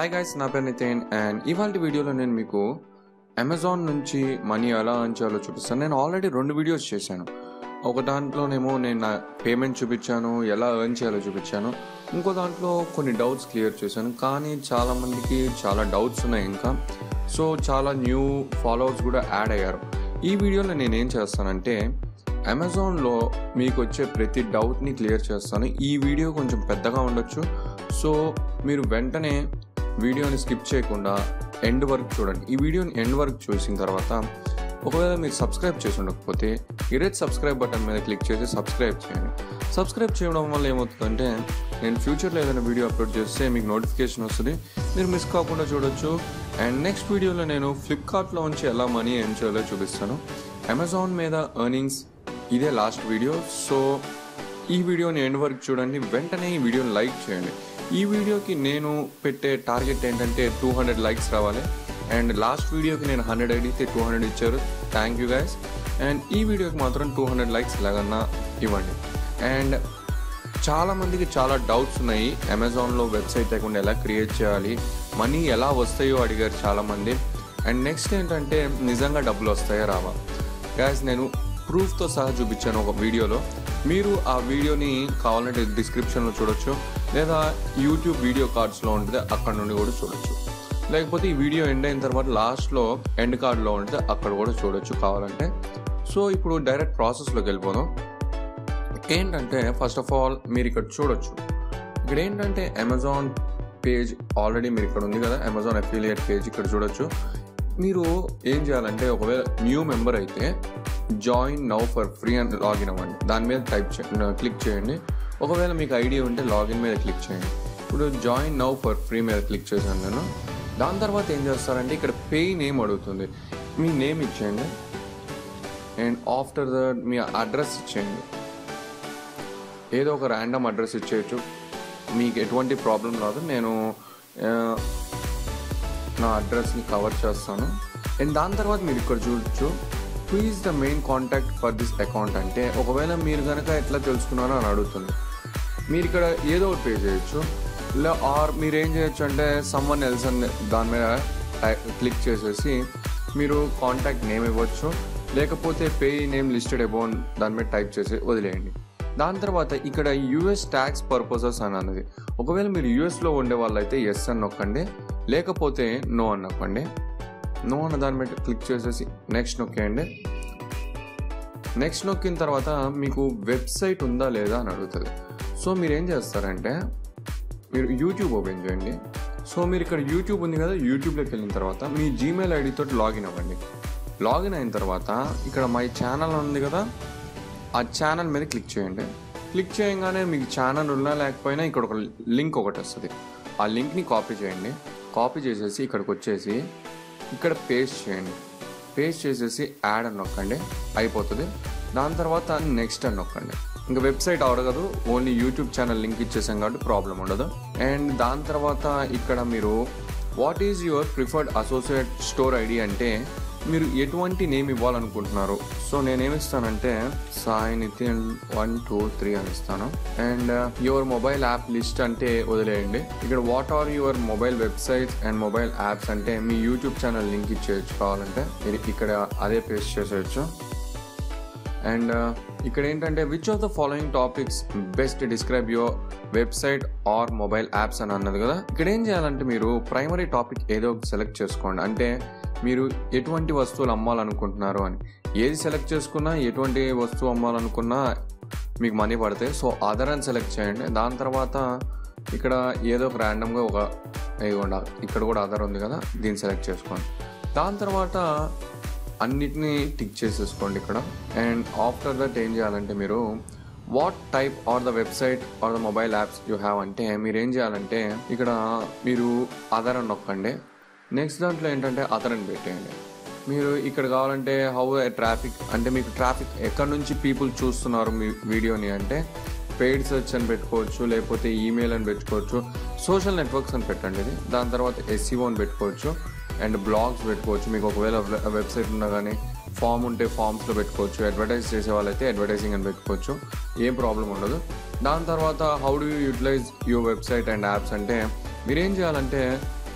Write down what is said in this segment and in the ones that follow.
hi guys నా పేరు Nitin and ఇవాళ వీడియోలో నేను మీకు అమెజాన్ నుంచి మనీ ఎలా earn చేయాలో చూపిస్తాను నేను ఆల్రెడీ రెండు వీడియోస్ చేశాను ఒక దాంట్లోనేమో నేను నా పేమెంట్ చూపించాను ఎలా ఎర్న్ చేయాలో చూపించాను ఇంకో దాంట్లో కొన్ని డౌట్స్ క్లియర్ చేశాను కానీ చాలా మందికి చాలా డౌట్స్ ఉన్నాయి ఇంకా సో చాలా న్యూ ఫాలోవర్స్ కూడా యాడ్ అయ్యారు ఈ వీడియోలో నేను ఏం చేస్తానంటే అమెజాన్లో మీకు వచ్చే ప్రతి డౌట్ని క్లియర్ చేస్తాను ఈ వీడియో కొంచెం పెద్దగా ఉండొచ్చు సో మీరు వెంటనే వీడియోని స్కిప్ చేయకుండా ఎండ్ వరకు చూడండి ఈ వీడియోని ఎండ్ వరకు చూసిన తర్వాత ఒకవేళ మీరు సబ్స్క్రైబ్ చేసి ఉండకపోతే ఇరేజ్ సబ్స్క్రైబ్ బటన్ మీద క్లిక్ చేసి సబ్స్క్రైబ్ చేయండి సబ్స్క్రైబ్ చేయడం వల్ల ఏమవుతుందంటే నేను ఫ్యూచర్లో ఏదైనా వీడియో అప్లోడ్ చేస్తే మీకు నోటిఫికేషన్ వస్తుంది మీరు మిస్ కాకుండా చూడొచ్చు అండ్ నెక్స్ట్ వీడియోలో నేను ఫ్లిప్కార్ట్లో ఉంచి ఎలా మనీ ఎర్న్ చేయాలో చూపిస్తాను అమెజాన్ మీద ఎర్నింగ్స్ ఇదే లాస్ట్ వీడియో సో ఈ వీడియోని ఎండ్ వరకు చూడండి వెంటనే ఈ వీడియోని లైక్ చేయండి ఈ వీడియోకి నేను పెట్టే టార్గెట్ ఏంటంటే టూ హండ్రెడ్ లైక్స్ రావాలి అండ్ లాస్ట్ వీడియోకి నేను హండ్రెడ్ అడిగితే టూ హండ్రెడ్ ఇచ్చారు థ్యాంక్ యూ గైస్ అండ్ ఈ వీడియోకి మాత్రం టూ హండ్రెడ్ లైక్స్ ఎలాగన్నా ఇవ్వండి అండ్ చాలా మందికి చాలా డౌట్స్ ఉన్నాయి అమెజాన్లో వెబ్సైట్ లేకుండా ఎలా క్రియేట్ చేయాలి మనీ ఎలా వస్తాయో అడిగారు చాలామంది అండ్ నెక్స్ట్ ఏంటంటే నిజంగా డబ్బులు వస్తాయో రావా గ్యాస్ నేను ప్రూఫ్తో సహా చూపించాను ఒక వీడియోలో మీరు ఆ వీడియోని కావాలంటే డిస్క్రిప్షన్లో చూడొచ్చు లేదా యూట్యూబ్ వీడియో కార్డ్స్లో ఉంటుంది అక్కడ నుండి కూడా చూడొచ్చు లేకపోతే ఈ వీడియో ఎండ్ అయిన తర్వాత లాస్ట్లో ఎండ్ కార్డ్లో ఉంటే అక్కడ కూడా చూడొచ్చు కావాలంటే సో ఇప్పుడు డైరెక్ట్ ప్రాసెస్లోకి వెళ్ళిపోదాం ఏంటంటే ఫస్ట్ ఆఫ్ ఆల్ మీరు ఇక్కడ చూడొచ్చు ఇక్కడ ఏంటంటే అమెజాన్ పేజ్ ఆల్రెడీ మీరు ఇక్కడ ఉంది కదా అమెజాన్ అఫిలియేట్ పేజ్ ఇక్కడ చూడొచ్చు మీరు ఏం చేయాలంటే ఒకవేళ న్యూ మెంబర్ అయితే జాయిన్ నౌ ఫర్ ఫ్రీ అని లాగిన్ అవ్వండి దాని మీద టైప్ చేయండి క్లిక్ చేయండి ఒకవేళ మీకు ఐడియా ఉంటే లాగిన్ మీద క్లిక్ చేయండి ఇప్పుడు జాయిన్ నౌ ఫర్ ఫ్రీ మీద క్లిక్ చేశాను నేను దాని తర్వాత ఏం చేస్తారంటే ఇక్కడ పే నేమ్ అడుగుతుంది మీ నేమ్ ఇచ్చేయండి అండ్ ఆఫ్టర్ దట్ మీ అడ్రస్ ఇచ్చేయండి ఏదో ఒక ర్యాండమ్ అడ్రస్ ఇచ్చేయచ్చు మీకు ఎటువంటి ప్రాబ్లం రాదు నేను ఆ, నా అడ్రస్ని కవర్ చేస్తాను అండ్ దాని తర్వాత మీరు ఇక్కడ చూడొచ్చు who is the main contact for this account అంటే ఒకవేళ మీరు కనుక ఎట్లా తెలుసుకున్నారో అని అడుగుతుంది మీరు ఇక్కడ ఏదో ఒకటి పే చేయొచ్చు ఇలా ఆర్ మీరు ఏం చేయొచ్చు అంటే సమ్మన్ ఎల్స్ అని దాని మీద క్లిక్ చేసేసి మీరు కాంటాక్ట్ నేమ్ ఇవ్వచ్చు లేకపోతే పే నేమ్ లిస్టెడ్ అబౌన్ దాని మీద టైప్ చేసి వదిలేయండి దాని తర్వాత ఇక్కడ యుఎస్ ట్యాక్స్ పర్పసెస్ అని అన్నది ఒకవేళ మీరు యుఎస్లో ఉండే వాళ్ళైతే ఎస్ అని నొక్కండి లేకపోతే నో అని నొక్కండి నో అన్న దాని మీద క్లిక్ చేసేసి నెక్స్ట్ నొక్కేయండి నెక్స్ట్ నొక్కిన తర్వాత మీకు వెబ్సైట్ ఉందా లేదా అని అడుగుతుంది సో మీరు ఏం చేస్తారంటే మీరు యూట్యూబ్ ఓపెన్ చేయండి సో మీరు ఇక్కడ యూట్యూబ్ ఉంది కదా యూట్యూబ్లోకి వెళ్ళిన తర్వాత మీ జీమెయిల్ ఐడితో లాగిన్ అవ్వండి లాగిన్ అయిన తర్వాత ఇక్కడ మై ఛానల్ ఉంది కదా ఆ ఛానల్ మీద క్లిక్ చేయండి క్లిక్ చేయగానే మీకు ఛానల్ ఉన్నా లేకపోయినా ఇక్కడ ఒక లింక్ ఒకటి వస్తుంది ఆ లింక్ని కాపీ చేయండి కాపీ చేసేసి ఇక్కడికి వచ్చేసి ఇక్కడ పేస్ట్ చేయండి పేస్ట్ చేసేసి యాడ్ అని నొక్కండి అయిపోతుంది దాని తర్వాత నెక్స్ట్ అని నొక్కండి ఇంకా వెబ్సైట్ అడగదు ఓన్లీ యూట్యూబ్ ఛానల్ లింక్ ఇచ్చేసాం కాబట్టి ప్రాబ్లం ఉండదు అండ్ దాని తర్వాత ఇక్కడ మీరు what is your preferred associate store ID అంటే మీరు ఎటువంటి నేమ్ ఇవ్వాలనుకుంటున్నారు సో నేనేమి ఇస్తానంటే Sai Nitin one two three అని ఇస్తాను and your mobile app list అంటే వదిలేయండి ఇక్కడ what are your mobile websites and mobile apps అంటే మీ యూట్యూబ్ ఛానల్ లింక్ ఇచ్చేయచ్చు కావాలంటే మీరు ఇక్కడ అదే పేస్ట్ చేసేయచ్చు అండ్ ఇక్కడ ఏంటంటే which of the following topics best describe your website or mobile apps అని అన్నది కదా ఇక్కడ ఏం చేయాలంటే మీరు ప్రైమరీ టాపిక్ ఏదో ఒకటి సెలెక్ట్ చేసుకోండి అంటే మీరు ఎటువంటి వస్తువులు అమ్మాలనుకుంటున్నారు అని ఏది సెలెక్ట్ చేసుకున్నా ఎటువంటి వస్తువు అమ్మాలనుకున్నా మీకు మనీ పడతాయి సో అదర్ అని సెలెక్ట్ చేయండి దాని తర్వాత ఇక్కడ ఏదో ఒక ర్యాండమ్గా ఒక ఇవ్వండి ఇక్కడ కూడా అదర్ ఉంది కదా దీన్ని సెలెక్ట్ చేసుకోండి దాని తర్వాత అన్నిటినీ టిక్ చేసేసుకోండి ఇక్కడ అండ్ ఆఫ్టర్ దట్ ఏం చేయాలంటే మీరు what type are the website or the mobile apps you have అంటే మీరు ఏం చేయాలంటే ఇక్కడ మీరు అదర్ అని నొక్కండి నెక్స్ట్ దాంట్లో ఏంటంటే అదర్ అని పెట్టేయండి మీరు ఇక్కడ కావాలంటే హౌ ట్రాఫిక్ అంటే మీకు ట్రాఫిక్ ఎక్కడి నుంచి పీపుల్ చూస్తున్నారు మీ వీడియోని అంటే పెయిడ్ సెర్చ్ అని పెట్టుకోవచ్చు లేకపోతే ఈమెయిల్ అని పెట్టుకోవచ్చు సోషల్ నెట్వర్క్స్ అని పెట్టండి ఇది దాని తర్వాత ఎస్సీఓ అని పెట్టుకోవచ్చు అండ్ బ్లాగ్స్ పెట్టుకోవచ్చు మీకు ఒకవేళ వెబ్సైట్ ఉన్నా కానీ ఫామ్ ఉంటే ఫామ్స్లో పెట్టుకోవచ్చు అడ్వర్టైజ్ చేసే వాళ్ళైతే అడ్వర్టైజింగ్ అని పెట్టుకోవచ్చు ఏం ప్రాబ్లం ఉండదు దాని తర్వాత how do you utilize your website and apps అంటే మీరేం చేయాలంటే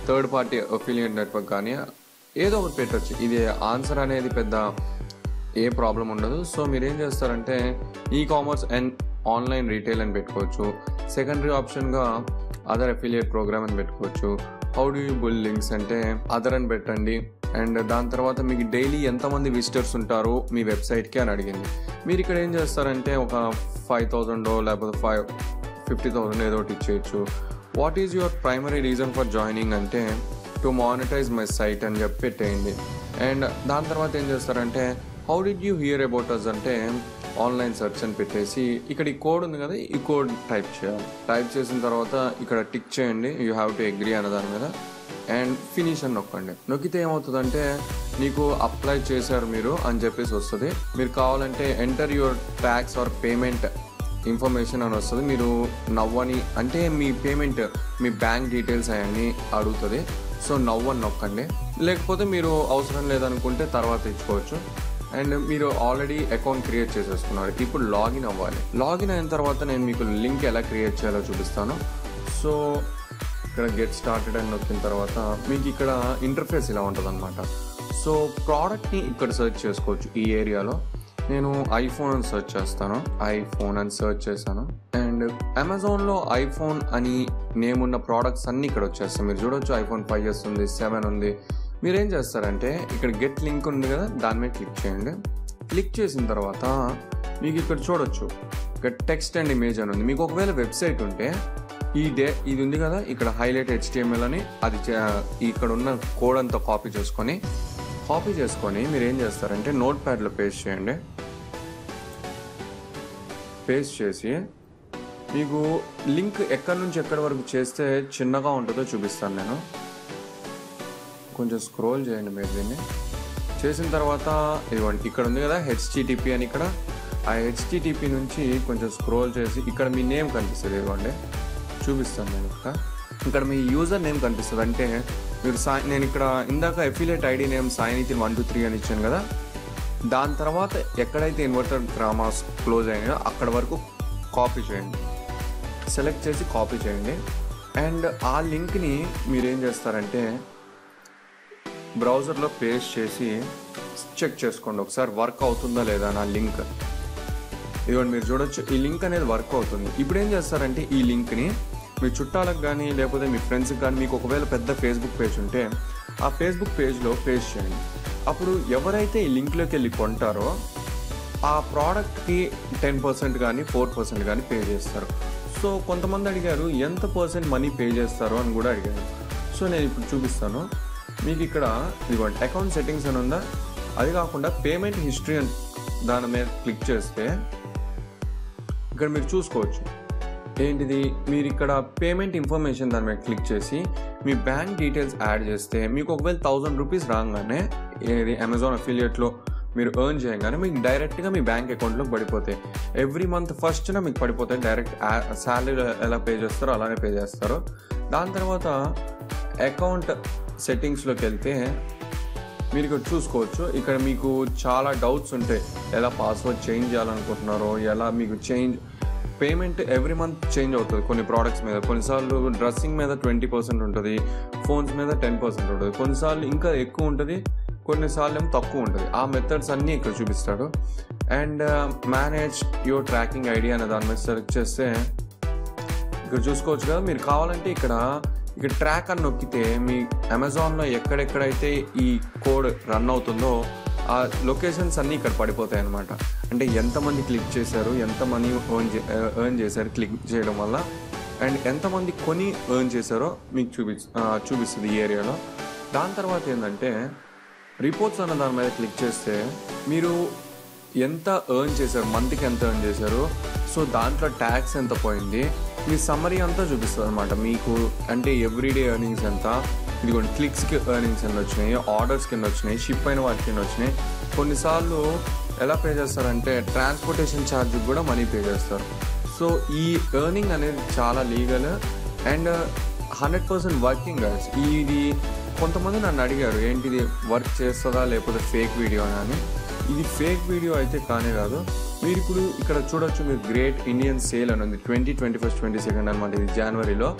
థర్డ్ పార్టీ అఫిలియేట్ నెట్వర్క్ కానీ ఏదో ఒకటి పెట్టచ్చు ఇది ఆన్సర్ అనేది పెద్ద ఏ ప్రాబ్లం ఉండదు సో మీరు ఏం చేస్తారంటే e commerce and online retail అని పెట్టుకోవచ్చు సెకండరీ ఆప్షన్గా అదర్ అఫిలియేట్ ప్రోగ్రామ్ అని పెట్టుకోవచ్చు how do you build links అంటే అదర్ అని పెట్టండి అండ్ దాని తర్వాత మీకు డైలీ ఎంతమంది విజిటర్స్ ఉంటారో మీ వెబ్సైట్కి అని అడిగింది మీరు ఇక్కడ ఏం చేస్తారంటే ఒక ఫైవ్ థౌజండో లేకపోతే ఫైవ్ ఫిఫ్టీ థౌసండ్ ఏదో ఒకటి ఇచ్చేయచ్చు what is your primary reason for joining అంటే టు మానిటైజ్ మై సైట్ అని చెప్పి పెట్టేయండి అండ్ దాని తర్వాత ఏం చేస్తారంటే how did you hear about us అంటే ఆన్లైన్ సెర్చ్ అని పెట్టేసి ఇక్కడ ఈ కోడ్ ఉంది కదా ఈ కోడ్ టైప్ చేయాలి టైప్ చేసిన తర్వాత ఇక్కడ టిక్ చేయండి యూ హ్యావ్ టు అగ్రీ అన్న దాని మీద అండ్ ఫినిష్ అని నొక్కండి నొక్కితే ఏమవుతుందంటే నీకు అప్లై చేశారు మీరు అని చెప్పేసి వస్తుంది మీరు కావాలంటే enter your tax or payment information అని వస్తుంది మీరు నవ్వని అంటే మీ పేమెంట్ మీ బ్యాంక్ డీటెయిల్స్ అవన్నీ అడుగుతుంది సో నవ్వని నొక్కండి లేకపోతే మీరు అవసరం లేదనుకుంటే తర్వాత ఇచ్చుకోవచ్చు అండ్ మీరు ఆల్రెడీ అకౌంట్ క్రియేట్ చేసేసుకున్నారు ఇప్పుడు లాగిన్ అవ్వాలి లాగిన్ అయిన తర్వాత నేను మీకు లింక్ ఎలా క్రియేట్ చేయాలో చూపిస్తాను సో ఇక్కడ గెట్ స్టార్టెడ్ అని నొక్కిన తర్వాత మీకు ఇక్కడ ఇంటర్ఫేస్ ఇలా ఉంటుంది అనమాట సో ప్రోడక్ట్ని ఇక్కడ సెర్చ్ చేసుకోవచ్చు ఈ ఏరియాలో నేను ఐఫోన్ అని సెర్చ్ చేస్తాను ఐఫోన్ అని సెర్చ్ చేశాను అండ్ అమెజాన్లో ఐఫోన్ అని నేమ్ ఉన్న ప్రోడక్ట్స్ అన్నీ ఇక్కడ వచ్చేస్తాయి మీరు చూడొచ్చు ఐఫోన్ ఫైవ్ ఎస్ ఉంది సెవెన్ ఉంది మీరు ఏం చేస్తారంటే ఇక్కడ గెట్ లింక్ ఉంది కదా దాని మీద క్లిక్ చేయండి క్లిక్ చేసిన తర్వాత మీకు ఇక్కడ చూడొచ్చు ఇక్కడ టెక్స్ట్ అండ్ ఇమేజ్ అని ఉంది మీకు ఒకవేళ వెబ్సైట్ ఉంటే ఈ డే ఇది ఉంది కదా ఇక్కడ హైలైట్ హెచ్టిఎంఎల్ అని అది చే- ఇక్కడ ఉన్న కోడ్ అంతా కాపీ చేసుకొని కాపీ చేసుకొని మీరు ఏం చేస్తారంటే నోట్ ప్యాడ్లో పేస్ట్ చేయండి పేస్ట్ చేసి మీకు లింక్ ఎక్కడి నుంచి ఎక్కడి వరకు చేస్తే చిన్నగా ఉంటుందో చూపిస్తాను నేను కొంచెం స్క్రోల్ చేయండి మీరు దీన్ని చేసిన తర్వాత ఇదిగోండి ఇక్కడ ఉంది కదా హెచ్టిటిపి అని ఇక్కడ ఆ హెచ్టిటిపి నుంచి కొంచెం స్క్రోల్ చేసి ఇక్కడ మీ నేమ్ కనిపిస్తుంది ఇదిగోండి చూపిస్తాను నేను ఇక్కడ ఇక్కడ మీ యూజర్ నేమ్ కనిపిస్తుంది అంటే మీరు సాయి నేను ఇక్కడ ఇందాక affiliate ID name Sai Nitin one two three అని ఇచ్చాను కదా దాని తర్వాత ఎక్కడైతే ఇన్వర్టర్ గ్రామాస్ క్లోజ్ అయినాయో అక్కడ వరకు కాపీ చేయండి సెలెక్ట్ చేసి కాపీ చేయండి అండ్ ఆ లింక్ని మీరు ఏం చేస్తారంటే బ్రౌజర్లో పేస్ట్ చేసి చెక్ చేసుకోండి ఒకసారి వర్క్ అవుతుందా లేదా నా లింక్ ఇదిగోండి మీరు చూడొచ్చు ఈ లింక్ అనేది వర్క్ అవుతుంది ఇప్పుడు ఏం చేస్తారంటే ఈ లింక్ని మీ చుట్టాలకు కానీ లేకపోతే మీ ఫ్రెండ్స్కి కానీ మీకు ఒకవేళ పెద్ద ఫేస్బుక్ పేజ్ ఉంటే ఆ ఫేస్బుక్ పేజ్లో పేస్ట్ చేయండి అప్పుడు ఎవరైతే ఈ లింక్లోకి వెళ్ళి కొంటారో ఆ ప్రోడక్ట్కి టెన్ పర్సెంట్ కానీ ఫోర్ పర్సెంట్ కానీ పే చేస్తారు సో కొంతమంది అడిగారు ఎంత పర్సెంట్ మనీ పే చేస్తారు అని కూడా అడిగారు సో నేను ఇప్పుడు చూపిస్తాను మీకు ఇక్కడ ఇదిగోండి అకౌంట్ సెట్టింగ్స్ అని ఉందా అది కాకుండా పేమెంట్ హిస్టరీ అని దాని మీద క్లిక్ చేస్తే ఇక్కడ మీరు చూసుకోవచ్చు ఏంటిది మీరు ఇక్కడ పేమెంట్ ఇన్ఫర్మేషన్ దాని మీద క్లిక్ చేసి మీ బ్యాంక్ డీటెయిల్స్ యాడ్ చేస్తే మీకు ఒకవేళ థౌజండ్ రూపీస్ రాగానే ఏది అమెజాన్ అఫిలియేట్లో మీరు ఎర్న్ చేయగానే మీకు డైరెక్ట్గా మీ బ్యాంక్ అకౌంట్లోకి పడిపోతాయి ఎవ్రీ మంత్ ఫస్ట్న మీకు పడిపోతాయి డైరెక్ట్ శాలరీ ఎలా పే చేస్తారో అలానే పే చేస్తారు దాని తర్వాత అకౌంట్ సెట్టింగ్స్లోకి వెళ్తే మీరు ఇక్కడ చూసుకోవచ్చు ఇక్కడ మీకు చాలా డౌట్స్ ఉంటాయి ఎలా పాస్వర్డ్ చేంజ్ చేయాలనుకుంటున్నారో ఎలా మీకు change payment every month change అవుతుంది కొన్ని ప్రోడక్ట్స్ మీద కొన్నిసార్లు డ్రెస్సింగ్ మీద ట్వంటీ పర్సెంట్ ఉంటుంది ఫోన్స్ మీద టెన్ పర్సెంట్ ఉంటుంది కొన్నిసార్లు ఇంకా ఎక్కువ ఉంటుంది కొన్నిసార్లు ఏమో తక్కువ ఉంటుంది ఆ మెథడ్స్ అన్నీ ఇక్కడ చూపిస్తాడు and manage your tracking idea అనే దాని మీద సెలెక్ట్ చేస్తే ఇక్కడ చూసుకోవచ్చు కదా మీరు కావాలంటే ఇక్కడ ఇక్కడ ట్రాక్ అని నొక్కితే మీ అమెజాన్లో ఎక్కడెక్కడైతే ఈ కోడ్ రన్ అవుతుందో ఆ లొకేషన్స్ అన్నీ ఇక్కడ పడిపోతాయి అనమాట అంటే ఎంతమంది క్లిక్ చేశారు ఎంతమంది ఎర్న్ ఎర్న్ చేశారు క్లిక్ చేయడం వల్ల అండ్ ఎంతమంది కొని ఎర్న్ చేశారో మీకు చూపి ఆ, చూపిస్తుంది ఈ ఏరియాలో దాని తర్వాత ఏంటంటే రిపోర్ట్స్ అన్న దాని మీద క్లిక్ చేస్తే మీరు ఎంత ఎర్న్ చేశారు మంత్కి ఎంత ఎర్న్ చేశారు సో దాంట్లో ట్యాక్స్ ఎంత పోయింది మీ సమ్మరీ అంతా చూపిస్తుంది అనమాట మీకు అంటే ఎవ్రీడే ఎర్నింగ్స్ ఎంత ఇదిగోండి క్లిక్స్కి ఎర్నింగ్స్ ఎన్ని వచ్చినాయి ఆర్డర్స్ కింద వచ్చినాయి షిప్ అయిన వాటి కింద వచ్చినాయి కొన్నిసార్లు ఎలా పే చేస్తారంటే ట్రాన్స్పోర్టేషన్ ఛార్జ్ కూడా మనీ పే చేస్తారు సో ఈ ఎర్నింగ్ అనేది చాలా legal and hundred percent working guys ఇది కొంతమంది నన్ను అడిగారు ఏంటిది వర్క్ చేస్తుందా లేకపోతే ఫేక్ వీడియో అని ఇది ఫేక్ వీడియో అయితే కానే కాదు మీరు ఇప్పుడు ఇక్కడ చూడొచ్చు మీరు గ్రేట్ ఇండియన్ సేల్ అని ఉంది twenty twenty first twenty second అనమాట ఇది జనవరిలో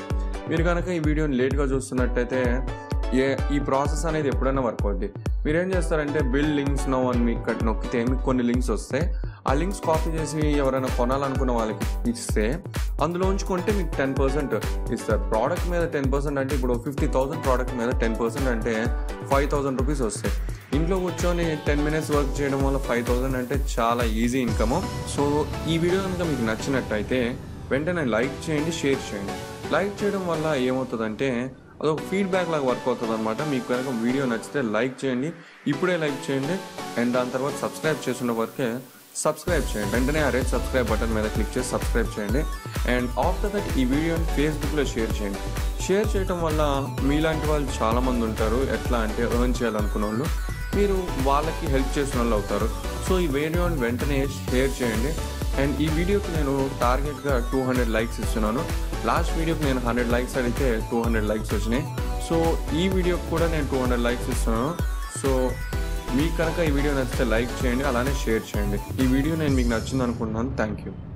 మీరు కనుక ఈ వీడియోని లేట్గా చూస్తున్నట్టయితే ఏ ఈ ప్రాసెస్ అనేది ఎప్పుడైనా వర్క్ అవుద్ది మీరు ఏం చేస్తారంటే బిల్ లింక్స్ నో అని మీకు ఇక్కడ నొక్కితే మీకు కొన్ని లింక్స్ వస్తాయి ఆ లింక్స్ కాపీ చేసి ఎవరైనా కొనాలనుకున్న వాళ్ళకి ఇస్తే అందులో ఉంచుకుంటే మీకు టెన్ పర్సెంట్ ఇస్తారు ప్రోడక్ట్ మీద టెన్ పర్సెంట్ అంటే ఇప్పుడు ఫిఫ్టీ థౌసండ్ ప్రోడక్ట్ మీద టెన్ పర్సెంట్ అంటే ఫైవ్ థౌసండ్ రూపీస్ వస్తాయి ఇంట్లో కూర్చొని టెన్ మినిట్స్ వర్క్ చేయడం వల్ల ఫైవ్ థౌసండ్ అంటే చాలా ఈజీ ఇన్కమ్ సో ఈ వీడియో కనుక మీకు నచ్చినట్టయితే వెంటనే లైక్ చేయండి షేర్ చేయండి లైక్ చేయడం వల్ల ఏమవుతుందంటే అదొక ఫీడ్బ్యాక్ లాగా వర్క్ అవుతుంది అనమాట మీకు కనుక వీడియో నచ్చితే లైక్ చేయండి ఇప్పుడే లైక్ చేయండి అండ్ దాని తర్వాత సబ్స్క్రైబ్ చేసిన వరకే సబ్స్క్రైబ్ చేయండి వెంటనే ఆ రెడ్ సబ్స్క్రైబ్ బటన్ మీద క్లిక్ చేసి సబ్స్క్రైబ్ చేయండి అండ్ ఆఫ్టర్ దట్ ఈ వీడియోని ఫేస్బుక్లో షేర్ చేయండి షేర్ చేయడం వల్ల మీలాంటి వాళ్ళు చాలామంది ఉంటారు ఎట్లా అంటే ఎర్న్ చేయాలనుకున్న వాళ్ళు మీరు వాళ్ళకి హెల్ప్ చేసిన వాళ్ళు అవుతారు సో ఈ వీడియోని వెంటనే షేర్ చేయండి అండ్ ఈ వీడియోకి నేను టార్గెట్గా టూ హండ్రెడ్ లైక్స్ ఇస్తున్నాను లాస్ట్ వీడియోకి నేను హండ్రెడ్ లైక్స్ అడిగితే టూ హండ్రెడ్ లైక్స్ వచ్చినాయి సో ఈ వీడియోకి కూడా నేను టూ హండ్రెడ్ లైక్స్ ఇస్తున్నాను సో మీకు కనుక ఈ వీడియో నచ్చితే లైక్ చేయండి అలానే షేర్ చేయండి ఈ వీడియో నేను మీకు నచ్చింది అనుకుంటున్నాను థ్యాంక్ యూ